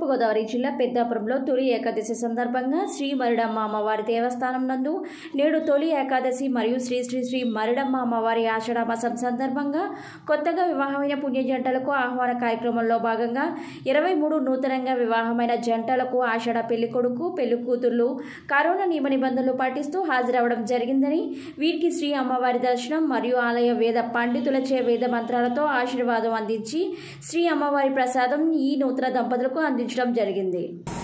తూర్పుగోదావరి జిల్లా పెద్దాపురంలో తొలి ఏకాదశి సందర్భంగా శ్రీ మరిడమ్మ అమ్మవారి దేవస్థానం నందు నేడు తొలి ఏకాదశి మరియు శ్రీ శ్రీ శ్రీ మరిడమ్మ అమ్మవారి ఆషాఢమాసం సందర్భంగా కొత్తగా వివాహమైన పుణ్య జంటలకు ఆహ్వాన కార్యక్రమంలో భాగంగా ఇరవై మూడు నూతనంగా వివాహమైన జంటలకు ఆషాఢ పెళ్లి కొడుకు పెళ్లి కూతుర్లు కరోనా నియమ నిబంధనలు పాటిస్తూ హాజరవడం జరిగిందని వీరికి శ్రీ అమ్మవారి దర్శనం మరియు ఆలయ వేద పండితులచే వేద మంత్రాలతో ఆశీర్వాదం అందించి శ్రీ అమ్మవారి ప్రసాదం ఈ నూతన దంపతులకు అందించడం జరిగింది